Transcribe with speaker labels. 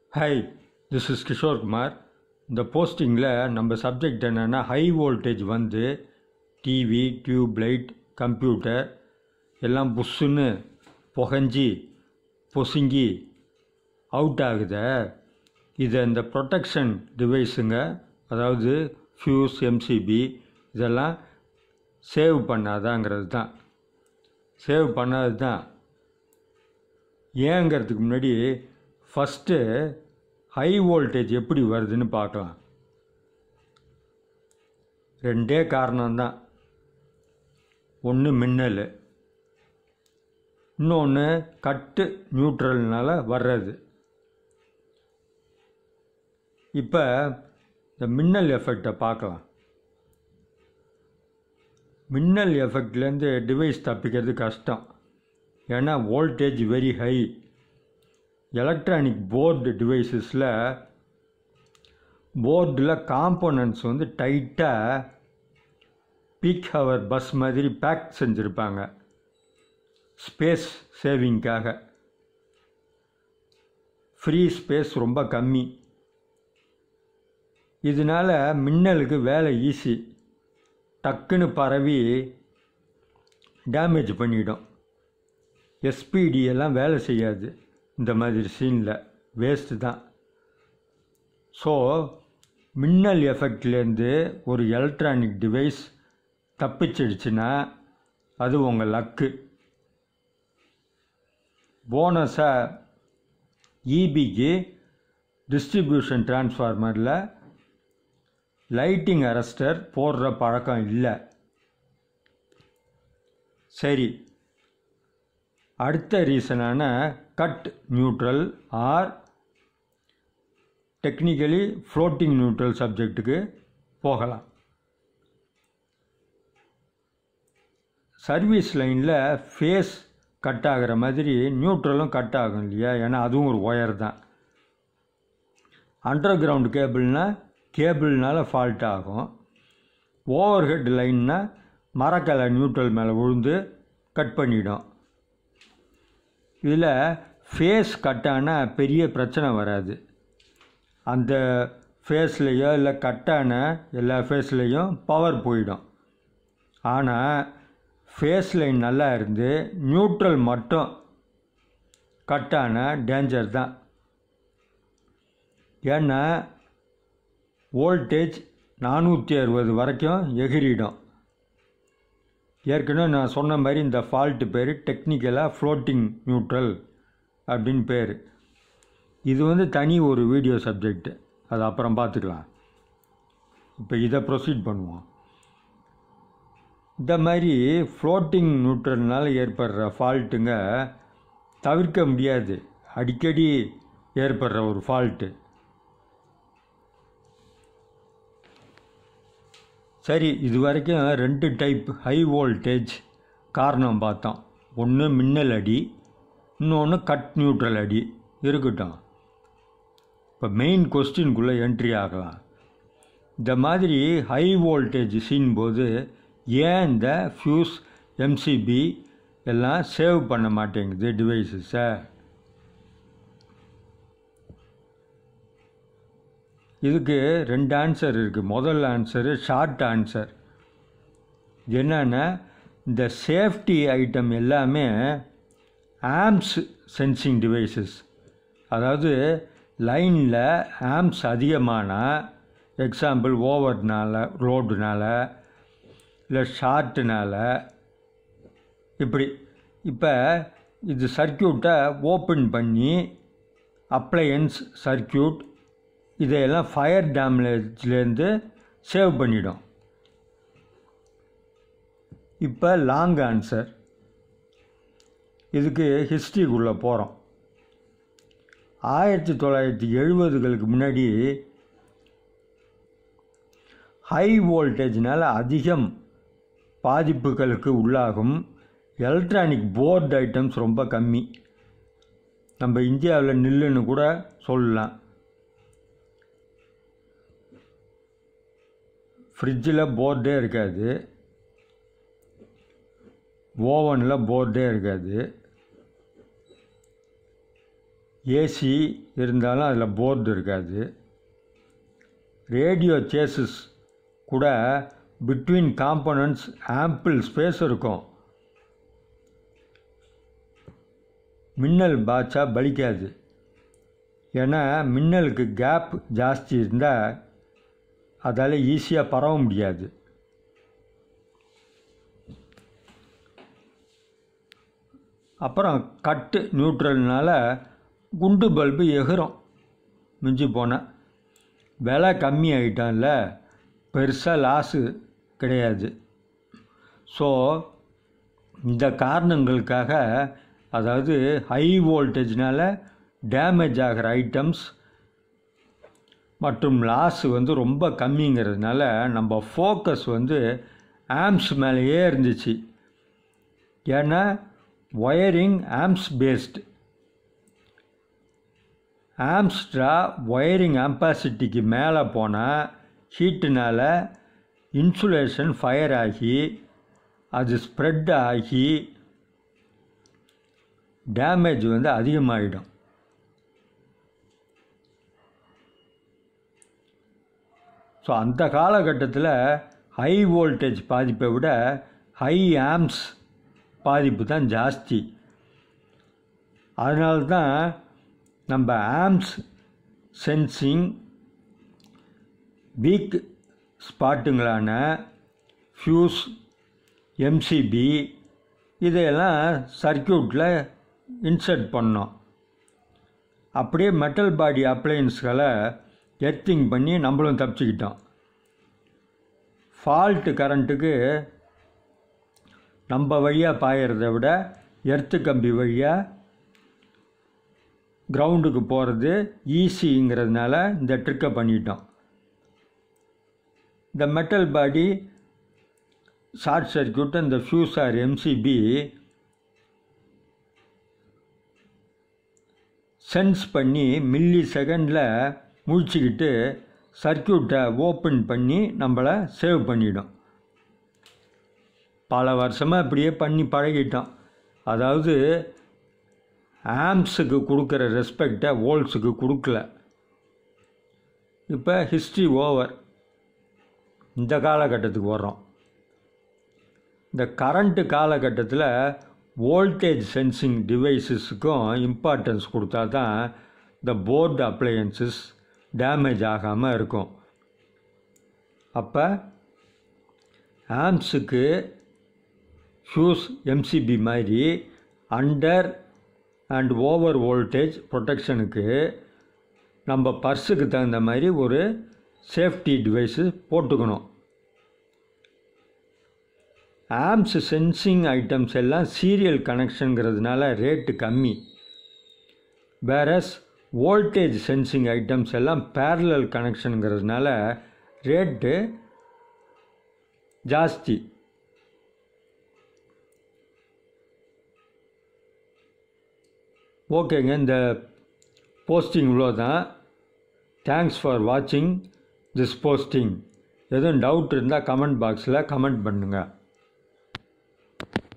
Speaker 1: hi this is Kishore Kumar இந்த போஸ்டிங்கில் நம்ம சப்ஜெக்ட் என்னென்னா ஹை வோல்டேஜ் வந்து டிவி டியூப் லைட் கம்ப்யூட்டர் எல்லாம் புஷ்ஷுன்னு புகஞ்சி பொசுங்கி அவுட் ஆகுதே இதை இந்த ப்ரொடெக்ஷன் டிவைஸுங்க அதாவது ஃபியூஸ் எம்சிபி இதெல்லாம் சேவ் பண்ணாதாங்கிறது தான் சேவ் பண்ணாது தான் ஏங்கிறதுக்கு முன்னாடி ஃபஸ்ட்டு ஹை வோல்டேஜ் எப்படி வருதுன்னு பார்க்கலாம் ரெண்டே காரணம்தான் ஒன்று மின்னல் இன்னொன்று கட்டு நியூட்ரல்னால வர்றது இப்போ இந்த மின்னல் எஃபெக்டை பார்க்கலாம் மின்னல் எஃபெக்ட்லேருந்து டிவைஸ் தப்பிக்கிறது கஷ்டம் ஏன்னா voltage very high electronic board டிவைசஸில் போர்டில் காம்போனன்ட்ஸ் வந்து டைட்டாக பீக் ஹவர் பஸ் மாதிரி பேக் செஞ்சுருப்பாங்க ஸ்பேஸ் சேவிங்க்காக ஃப்ரீ ஸ்பேஸ் ரொம்ப கம்மி இதனால் மின்னலுக்கு வேலை ஈஸி டக்குன்னு பரவி டேமேஜ் பண்ணிடும் எஸ்பிடி எல்லாம் வேலை செய்யாது இந்த மாதிரி சீனில் வேஸ்ட்டு தான் ஸோ மின்னல் எஃபெக்ட்லேருந்து ஒரு எலக்ட்ரானிக் டிவைஸ் தப்பிச்சிடுச்சுன்னா அது உங்கள் லக்கு போனஸாக இபிக்கு டிஸ்ட்ரிபியூஷன் டிரான்ஸ்ஃபார்மரில் லைட்டிங் அரெஸ்டர் போடுற பழக்கம் இல்லை சரி அடுத்த ரீசனான cut neutral or technically floating neutral சப்ஜெக்ட்டுக்கு போகலாம் சர்வீஸ் லைனில் ஃபேஸ் கட் ஆகிற மாதிரி நியூட்ரலும் கட் ஆகும் இல்லையா ஏன்னா அதுவும் ஒரு ஒயர் தான் அண்டர் கிரவுண்ட் கேபிள்னால் கேபிள்னால ஃபால்ட் ஆகும் ஓவர் ஹெட் லைன்னா மரக்கலை நியூட்ரல் மேலே விழுந்து கட் பண்ணிடும் இதில் ஃபேஸ் கட்டான பெரிய பிரச்சனை வராது அந்த ஃபேஸ்லேயோ இல்லை கட்டான எல்லா ஃபேஸ்லேயும் பவர் போயிடும் ஆனால் ஃபேஸ் லைன் நல்லா இருந்து நியூட்ரல் மட்டும் கட்டான டேஞ்சர் தான் ஏன்னா வோல்டேஜ் நானூற்றி அறுபது வரைக்கும் எகிரிடும் ஏற்கனவே நான் சொன்ன மாதிரி இந்த ஃபால்ட்டு பேர் டெக்னிக்கலாக ஃப்ளோட்டிங் நியூட்ரல் அப்படின்னு பேர் இது வந்து தனி ஒரு வீடியோ சப்ஜெக்ட் அது அப்புறம் பார்த்துக்கலாம் இப்போ இதை ப்ரொசீட் பண்ணுவோம் இந்த மாதிரி ஃப்ளோட்டிங் நியூட்ரல்னால் ஏற்படுற ஃபால்ட்டுங்க தவிர்க்க முடியாது அடிக்கடி ஏற்படுற ஒரு ஃபால்ட்டு சரி இது வரைக்கும் ரெண்டு டைப் ஹை வோல்டேஜ் காரணம் பார்த்தோம் ஒன்று மின்னல் அடி இன்னொன்று கட் நியூட்ரல் அடி இருக்கட்டும் இப்போ மெயின் கொஸ்டின்குள்ளே என்ட்ரி ஆகலாம் இந்த மாதிரி ஹை வோல்டேஜ் சீன் போது ஏன் இந்த ஃபியூஸ் எம்சிபி எல்லாம் சேவ் பண்ண மாட்டேங்குது டிவைஸஸை இதுக்கு ரெண்டு ஆன்சர் இருக்குது முதல் ஆன்சரு ஷார்ட் ஆன்சர் என்னென்னா இந்த சேஃப்டி ஐட்டம் எல்லாமே ஆம்ஸ் சென்சிங் டிவைசஸ் அதாவது லைனில் ஆம்ஸ் அதிகமானால் எக்ஸாம்பிள் ஓவர்னால ரோடுனால இல்லை ஷார்ட்டுனால இப்படி இப்போ இது சர்க்கியூட்டை ஓப்பன் பண்ணி அப்ளையன்ஸ் சர்க்கியூட் இதையெல்லாம் ஃபயர் டேமேஜ்லேருந்து சேவ் பண்ணிடும் இப்போ லாங் ஆன்சர் இதுக்கு ஹிஸ்ட்ரிக்குள்ளே போகிறோம் ஆயிரத்தி தொள்ளாயிரத்தி எழுபதுகளுக்கு முன்னாடி ஹை வோல்டேஜ்னால் அதிகம் பாதிப்புகளுக்கு உள்ளாகும் எலக்ட்ரானிக் போர்டு ஐட்டம்ஸ் ரொம்ப கம்மி நம்ம இந்தியாவில் நில்லுன்னு கூட சொல்லலாம் ஃப்ரிட்ஜில் போர்டே இருக்காது ஓவனில் போர்டே இருக்காது ஏசி இருந்தாலும் அதில் போர்டு இருக்காது ரேடியோ சேசஸ் கூட பிட்வீன் காம்பனண்ட்ஸ் ஆம்பிள் ஸ்பேஸ் இருக்கும் மின்னல் பாய்ச்சா பலிக்காது ஏன்னா மின்னலுக்கு கேப் ஜாஸ்தி இருந்தால் அதால் ஈஸியாக பரவ முடியாது அப்புறம் கட்டு நியூட்ரல்னால குண்டு பல்பு எகிரும் மிஞ்சி போனால் விலை கம்மி ஆகிட்டான்ல பெருசாக லாஸு கிடையாது ஸோ இந்த காரணங்களுக்காக அதாவது ஹை வோல்டேஜ்னால் டேமேஜ் ஆகிற ஐட்டம்ஸ் மற்றும் லாஸ் வந்து ரொம்ப கம்மிங்கிறதுனால நம்ம ஃபோக்கஸ் வந்து ஆம்ஸ் மேலேயே இருந்துச்சு ஏன்னா ஒயரிங் ஆம்ஸ் பேஸ்டு ஆம்ஸ்ட்ரா ஒயரிங் ஆம்பாசிட்டிக்கு மேலே போனால் ஹீட்டுனால் இன்சுலேஷன் ஃபயர் ஆகி அது ஸ்ப்ரெட் ஆகி டேமேஜ் வந்து அதிகமாகிடும் ஸோ அந்த காலகட்டத்தில் ஹை வோல்டேஜ் பாதிப்பை விட ஹை ஆம்ஸ் பாதிப்பு தான் ஜாஸ்தி அதனால தான் நம்ம ஆம்ஸ் சென்சிங் வீக் ஸ்பாட்டுங்களான ஃப்யூஸ் எம்சிபி இதையெல்லாம் சர்க்கியூட்டில் இன்சர்ட் பண்ணோம் அப்படியே மெட்டல் பாடி அப்ளையன்ஸ்களை எர்த்திங் பண்ணி நம்மளும் தப்பிச்சுக்கிட்டோம் ஃபால்ட்டு கரண்ட்டுக்கு நம்ம வழியாக பாயறத விட எர்த்து கம்பி வழியாக கிரவுண்டுக்கு போகிறது ஈஸிங்கிறதுனால இந்த ட்ரிக்கை பண்ணிட்டோம் இந்த மெட்டல் பாடி ஷார்ட் சர்க்கியூட் இந்த ஃபியூஸ் ஆர் எம்சிபி சென்ஸ் பண்ணி மில்லி செகண்டில் முழிச்சுக்கிட்டு சர்க்கியூட்டை ஓப்பன் பண்ணி நம்மளை சேவ் பண்ணிடும் பல வருஷமாக இப்படியே பண்ணி பழகிட்டோம் அதாவது ஆம்ஸுக்கு கொடுக்குற ரெஸ்பெக்டை வோல்ட்ஸுக்கு கொடுக்கல இப்போ ஹிஸ்ட்ரி ஓவர் இந்த காலகட்டத்துக்கு வர்றோம் இந்த கரண்ட்டு காலகட்டத்தில் வோல்டேஜ் சென்சிங் டிவைசஸுக்கும் இம்பார்ட்டன்ஸ் கொடுத்தா தான் இந்த போர்டு அப்ளையன்சஸ் டேமேஜ் ஆகாமல் இருக்கும் அப்போ ஆம்ஸுக்கு ஃபியூஸ் எம்சிபி மாதிரி அண்டர் அண்ட் ஓவர் வோல்டேஜ் ப்ரொடெக்ஷனுக்கு நம்ம பர்ஸுக்கு தகுந்த மாதிரி ஒரு சேஃப்டி டிவைஸு போட்டுக்கணும் ஆம்ஸ் சென்சிங் ஐட்டம்ஸ் எல்லாம் சீரியல் கனெக்ஷனுங்கிறதுனால ரேட்டு கம்மி வேறஸ் வோல்டேஜ் சென்சிங் ஐட்டம்ஸ் எல்லாம் பேரலல் கனெக்ஷனுங்கிறதுனால ரேட்டு ஜாஸ்தி ஓகேங்க இந்த போஸ்டிங் இவ்வளோ தான் தேங்க்ஸ் ஃபார் வாட்சிங் திஸ் போஸ்டிங் எதுவும் டவுட் இருந்தால் கமெண்ட் பாக்ஸில் கமெண்ட் பண்ணுங்கள்